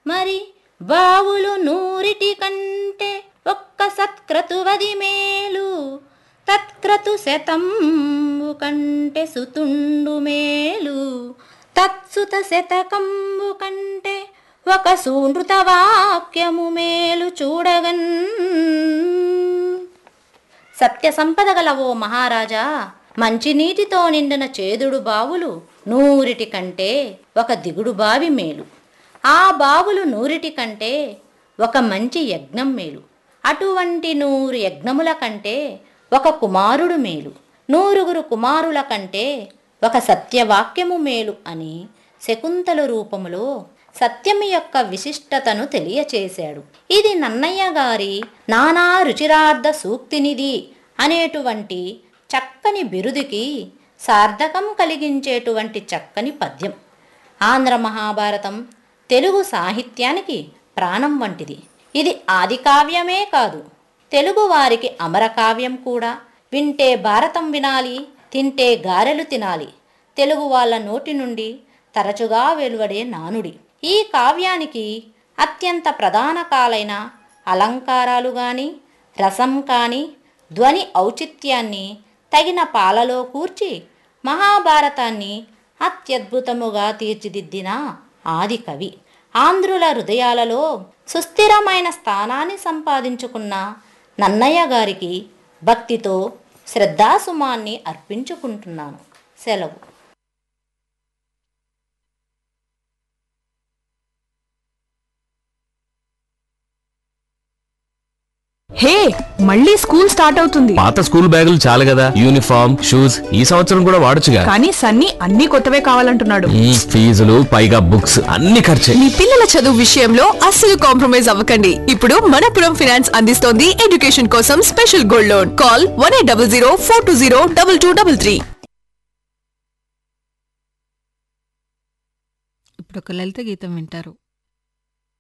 మరి బావులు నూరిటి కంటే ఒక్క సత్క్రతువది మేలు తత్క్రతు శతంబు కంటే సుతుండు మేలు తత్సుత శతకంబు కంటే ఒక సూనృత వాక్యము మేలు చూడగన్ సత్య సంపద గల ఓ మహారాజా మంచినీటితో నిండిన చేదుడు బావులు నూరిటి కంటే ఒక దిగుడు బావి మేలు ఆ బావులు నూరిటి కంటే ఒక మంచి యజ్ఞం మేలు అటువంటి నూరు యజ్ఞముల కంటే ఒక కుమారుడు మేలు నూరుగురు కుమారుల కంటే ఒక సత్యవాక్యము మేలు అని శకుంతల రూపములో సత్యము యొక్క విశిష్టతను తెలియచేశాడు ఇది నన్నయ్య గారి నానా రుచిరార్థ సూక్తినిది అనేటువంటి చక్కని బిరుదుకి సార్థకం కలిగించేటువంటి చక్కని పద్యం ఆంధ్ర మహాభారతం తెలుగు సాహిత్యానికి ప్రాణం వంటిది ఇది ఆది కావ్యమే కాదు తెలుగు వారికి అమరకావ్యం కూడా వింటే భారతం వినాలి తింటే గారెలు తినాలి తెలుగు వాళ్ళ నోటి నుండి తరచుగా వెలువడే నానుడి ఈ కావ్యానికి అత్యంత ప్రధాన కాలైన అలంకారాలు గాని రసం కాని ధ్వని ఔచిత్యాన్ని తగిన పాలలో కూర్చి మహాభారతాన్ని అత్యద్భుతముగా తీర్చిదిద్దిన ఆది కవి ఆంధ్రుల హృదయాలలో సుస్థిరమైన స్థానాన్ని సంపాదించుకున్న నన్నయ్య గారికి భక్తితో శ్రద్ధాసుమాన్ని అర్పించుకుంటున్నాను సెలవు హే మళ్ళీ స్కూల్ స్టార్ట్ అవుతుంది పాత స్కూల్ బ్యాగులు చాలు కదా యూనిఫామ్ షూస్ ఈ సంవత్సరం కూడా వాడొచ్చుగా కానీ సన్నీ అన్ని కొత్తవే కావాలంటున్నాడు మ్మ్, ఫీజులు పైగా బుక్స్ అన్ని ఖర్చే మీ పిల్లల చదువు విషయంలో అస్సలు కాంప్రమైజ్ అవ్వకండి ఇప్పుడు మనపురం ఫినాన్స్ అందిస్తోంది ఎడ్యుకేషన్ కోసం special gold loan call one eight double zero four two zero double two double three ఇప్పుడు ఒక లలిత గీతం వింటారు